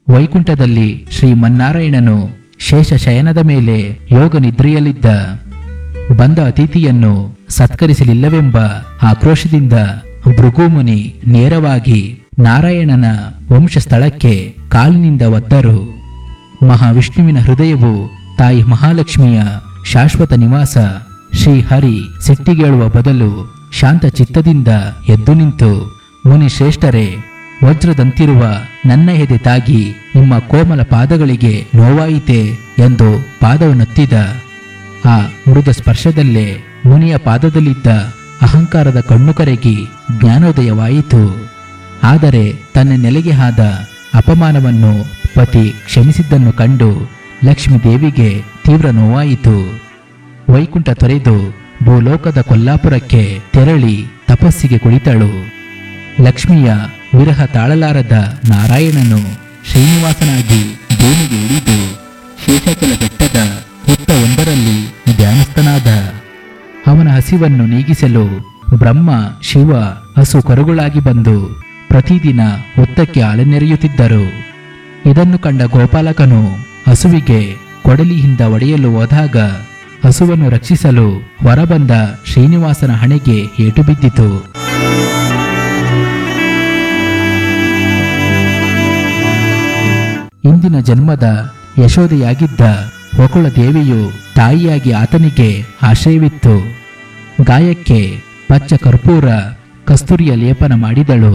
ವೈಕುಂಠದಲ್ಲಿ ಶ್ರೀಮನ್ನಾರಾಯಣನು ಶೇಷ ಶಯನದ ಮೇಲೆ ಯೋಗ ನಿದ್ರೆಯಲ್ಲಿದ್ದ ಬಂದ ಅತಿಥಿಯನ್ನು ಸತ್ಕರಿಸಲಿಲ್ಲವೆಂಬ ಆಕ್ರೋಶದಿಂದ ಭೃಗುಮುನಿ ನೇರವಾಗಿ ನಾರಾಯಣನ ವಂಶಸ್ಥಳಕ್ಕೆ ಕಾಲಿನಿಂದ ಒದ್ದರು ಮಹಾವಿಷ್ಣುವಿನ ಹೃದಯವು ತಾಯಿ ಮಹಾಲಕ್ಷ್ಮಿಯ ಶಾಶ್ವತ ನಿವಾಸ ಶ್ರೀಹರಿ ಸಿಟ್ಟಿಗೇಳುವ ಬದಲು ಶಾಂತ ಚಿತ್ತದಿಂದ ಎದ್ದು ನಿಂತು ಮುನಿ ಶ್ರೇಷ್ಠರೇ ವಜ್ರದಂತಿರುವ ನನ್ನ ಎದೆ ತಾಗಿ ನಿಮ್ಮ ಕೋಮಲ ಪಾದಗಳಿಗೆ ನೋವಾಯಿತೆ ಎಂದು ಪಾದವನ್ನೊತ್ತಿದ ಆ ಮೃದ ಸ್ಪರ್ಶದಲ್ಲೇ ಮುನಿಯ ಪಾದದಲ್ಲಿದ್ದ ಅಹಂಕಾರದ ಕಣ್ಣು ಕರಗಿ ಜ್ಞಾನೋದಯವಾಯಿತು ಆದರೆ ತನ್ನ ನೆಲೆಗೆ ಆದ ಅಪಮಾನವನ್ನು ಪತಿ ಕ್ಷಮಿಸಿದ್ದನ್ನು ಕಂಡು ಲಕ್ಷ್ಮೀ ದೇವಿಗೆ ತೀವ್ರ ನೋವಾಯಿತು ವೈಕುಂಠ ತೊರೆದು ಭೂಲೋಕದ ಕೊಲ್ಲಾಪುರಕ್ಕೆ ತೆರಳಿ ತಪಸ್ಸಿಗೆ ಕುಳಿತಳು ಲಕ್ಷ್ಮಿಯ ವಿರಹ ತಾಳಲಾರದ ನಾರಾಯಣನು ಶ್ರೀನಿವಾಸನಾಗಿ ಭೂಮಿಗೆ ಇಳಿದು ಶೇಷಚಲ ಬೆಟ್ಟದ ಹುತ್ತ ಒಂದರಲ್ಲಿ ಧ್ಯಾನಸ್ಥನಾದ ಅವನ ಹಸಿವನ್ನು ನೀಗಿಸಲು ಬ್ರಹ್ಮ ಶಿವ ಹಸು ಕರುಗಳಾಗಿ ಬಂದು ಪ್ರತಿದಿನ ಹುತ್ತಕ್ಕೆ ಅಲೆನೆರೆಯುತ್ತಿದ್ದರು ಇದನ್ನು ಕಂಡ ಗೋಪಾಲಕನು ಹಸುವಿಗೆ ಕೊಡಲಿಯಿಂದ ಒಡೆಯಲು ಹೋದಾಗ ಹಸುವನ್ನು ರಕ್ಷಿಸಲು ಹೊರಬಂದ ಶ್ರೀನಿವಾಸನ ಹಣೆಗೆ ಏಟು ಬಿದ್ದಿತು ಇಂದಿನ ಜನ್ಮದ ಯಶೋದೆಯಾಗಿದ್ದ ವಕುಳ ದೇವಿಯು ತಾಯಿಯಾಗಿ ಆತನಿಗೆ ಆಶ್ರಯವಿತ್ತು ಗಾಯಕ್ಕೆ ಪಚ್ಚ ಕರ್ಪೂರ ಕಸ್ತೂರಿಯ ಲೇಪನ ಮಾಡಿದಳು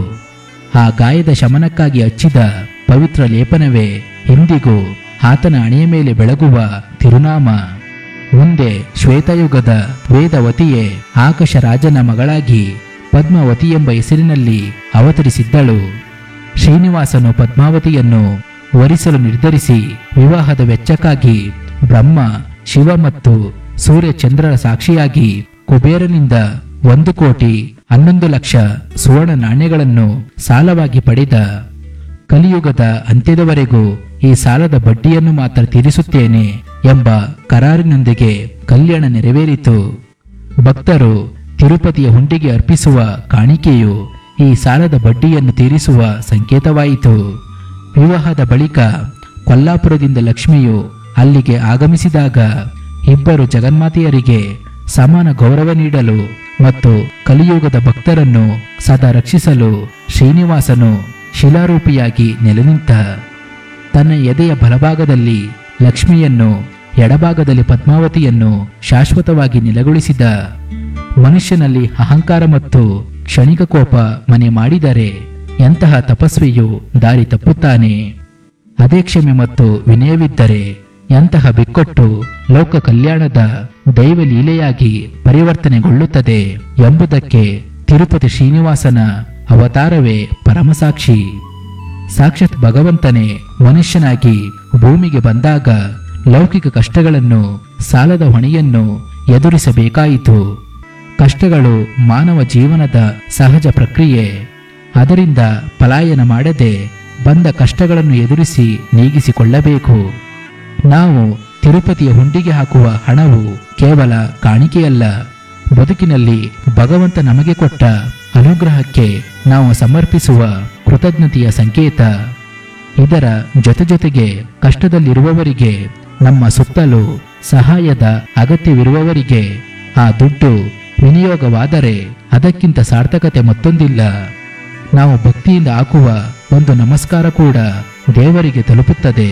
ಆ ಗಾಯದ ಶಮನಕ್ಕಾಗಿ ಹಚ್ಚಿದ ಪವಿತ್ರ ಲೇಪನವೇ ಇಂದಿಗೂ ಆತನ ಹಣೆಯ ಮೇಲೆ ಬೆಳಗುವ ತಿರುನಾಮ ಮುಂದೆ ಶ್ವೇತಯುಗದ ವೇದವತಿಯೇ ಆಕಾಶ ರಾಜನ ಮಗಳಾಗಿ ಪದ್ಮಾವತಿ ಎಂಬ ಹೆಸರಿನಲ್ಲಿ ಅವತರಿಸಿದ್ದಳು ಶ್ರೀನಿವಾಸನು ಪದ್ಮಾವತಿಯನ್ನು ವರಿಸಲು ನಿರ್ಧರಿಸಿ ವಿವಾಹದ ವೆಚ್ಚಕ್ಕಾಗಿ ಬ್ರಹ್ಮ ಶಿವ ಮತ್ತು ಸೂರ್ಯ ಚಂದ್ರರ ಸಾಕ್ಷಿಯಾಗಿ ಕುಬೇರನಿಂದ ಒಂದು ಕೋಟಿ ಹನ್ನೊಂದು ಲಕ್ಷ ಸುವರ್ಣ ನಾಣ್ಯಗಳನ್ನು ಸಾಲವಾಗಿ ಪಡೆದ ಕಲಿಯುಗದ ಅಂತ್ಯದವರೆಗೂ ಈ ಸಾಲದ ಬಡ್ಡಿಯನ್ನು ಮಾತ್ರ ತೀರಿಸುತ್ತೇನೆ ಎಂಬ ಕರಾರಿನೊಂದಿಗೆ ಕಲ್ಯಾಣ ನೆರವೇರಿತು ಭಕ್ತರು ತಿರುಪತಿಯ ಹುಂಡಿಗೆ ಅರ್ಪಿಸುವ ಕಾಣಿಕೆಯು ಈ ಸಾಲದ ಬಡ್ಡಿಯನ್ನು ತೀರಿಸುವ ಸಂಕೇತವಾಯಿತು ವಿವಾಹದ ಬಳಿಕ ಕೊಲ್ಲಾಪುರದಿಂದ ಲಕ್ಷ್ಮಿಯು ಅಲ್ಲಿಗೆ ಆಗಮಿಸಿದಾಗ ಇಬ್ಬರು ಜಗನ್ಮಾತೆಯರಿಗೆ ಸಮಾನ ಗೌರವ ನೀಡಲು ಮತ್ತು ಕಲಿಯುಗದ ಭಕ್ತರನ್ನು ಸದಾ ರಕ್ಷಿಸಲು ಶ್ರೀನಿವಾಸನು ಶಿಲಾರೂಪಿಯಾಗಿ ನೆಲೆನಿಂತ ತನ್ನ ಎದೆಯ ಬಲಭಾಗದಲ್ಲಿ ಲಕ್ಷ್ಮಿಯನ್ನು ಎಡಭಾಗದಲ್ಲಿ ಪದ್ಮಾವತಿಯನ್ನು ಶಾಶ್ವತವಾಗಿ ನೆಲೆಗೊಳಿಸಿದ ಮನುಷ್ಯನಲ್ಲಿ ಅಹಂಕಾರ ಮತ್ತು ಕ್ಷಣಿಕ ಕೋಪ ಮನೆ ಮಾಡಿದರೆ ಎಂತಹ ತಪಸ್ವಿಯು ದಾರಿ ತಪ್ಪುತ್ತಾನೆ ಅದೇ ಕ್ಷಮೆ ಮತ್ತು ವಿನಯವಿದ್ದರೆ ಎಂತಹ ಬಿಕ್ಕಟ್ಟು ಲೋಕ ಕಲ್ಯಾಣದ ದೈವ ಲೀಲೆಯಾಗಿ ಪರಿವರ್ತನೆಗೊಳ್ಳುತ್ತದೆ ಎಂಬುದಕ್ಕೆ ತಿರುಪತಿ ಶ್ರೀನಿವಾಸನ ಅವತಾರವೇ ಪರಮಸಾಕ್ಷಿ ಸಾಕ್ಷಾತ್ ಭಗವಂತನೇ ಮನುಷ್ಯನಾಗಿ ಭೂಮಿಗೆ ಬಂದಾಗ ಲೌಕಿಕ ಕಷ್ಟಗಳನ್ನು ಸಾಲದ ಹೊಣೆಯನ್ನು ಎದುರಿಸಬೇಕಾಯಿತು ಕಷ್ಟಗಳು ಮಾನವ ಜೀವನದ ಸಹಜ ಪ್ರಕ್ರಿಯೆ ಅದರಿಂದ ಪಲಾಯನ ಮಾಡದೆ ಬಂದ ಕಷ್ಟಗಳನ್ನು ಎದುರಿಸಿ ನೀಗಿಸಿಕೊಳ್ಳಬೇಕು ನಾವು ತಿರುಪತಿಯ ಹುಂಡಿಗೆ ಹಾಕುವ ಹಣವು ಕೇವಲ ಕಾಣಿಕೆಯಲ್ಲ ಬದುಕಿನಲ್ಲಿ ಭಗವಂತ ನಮಗೆ ಕೊಟ್ಟ ಅನುಗ್ರಹಕ್ಕೆ ನಾವು ಸಮರ್ಪಿಸುವ ಕೃತಜ್ಞತೆಯ ಸಂಕೇತ ಇದರ ಜೊತೆ ಜೊತೆಗೆ ಕಷ್ಟದಲ್ಲಿರುವವರಿಗೆ ನಮ್ಮ ಸುತ್ತಲೂ ಸಹಾಯದ ಅಗತ್ಯವಿರುವವರಿಗೆ ಆ ದುಡ್ಡು ವಿನಿಯೋಗವಾದರೆ ಅದಕ್ಕಿಂತ ಸಾರ್ಥಕತೆ ಮತ್ತೊಂದಿಲ್ಲ ನಾವು ಭಕ್ತಿಯಿಂದ ಹಾಕುವ ಒಂದು ನಮಸ್ಕಾರ ಕೂಡ ದೇವರಿಗೆ ತಲುಪುತ್ತದೆ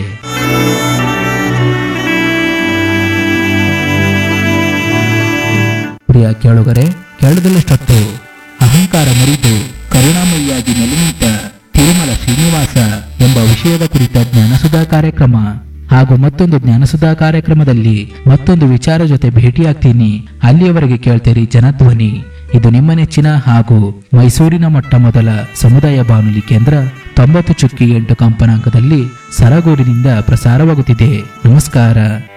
ಪ್ರಿಯ ಕೇಳುಗರೆ ಕೇಳದಲ್ಲಷ್ಟೊತ್ತು ಅಹಂಕಾರ ಮರಿದು ಕರುಣಾಮಯಿಯಾಗಿ ನೆಲೆನಿಂತ ತಿರುಮಲ ಶ್ರೀನಿವಾಸ ಎಂಬ ವಿಷಯದ ಕುರಿತ ಜ್ಞಾನಸುಧಾ ಕಾರ್ಯಕ್ರಮ ಹಾಗೂ ಮತ್ತೊಂದು ಜ್ಞಾನಸುಧಾ ಕಾರ್ಯಕ್ರಮದಲ್ಲಿ ಮತ್ತೊಂದು ವಿಚಾರ ಜೊತೆ ಭೇಟಿಯಾಗ್ತೀನಿ ಅಲ್ಲಿಯವರೆಗೆ ಕೇಳ್ತೀರಿ ಜನಧ್ವನಿ ಇದು ನಿಮ್ಮ ನೆಚ್ಚಿನ ಹಾಗೂ ಮೈಸೂರಿನ ಮೊಟ್ಟ ಮೊದಲ ಸಮುದಾಯ ಬಾನುಲಿ ಕೇಂದ್ರ ತೊಂಬತ್ತು ಚುಕ್ಕಿ ಎಂಟು ಕಂಪನಾಂಕದಲ್ಲಿ ಸರಗೂರಿನಿಂದ ಪ್ರಸಾರವಾಗುತ್ತಿದೆ ನಮಸ್ಕಾರ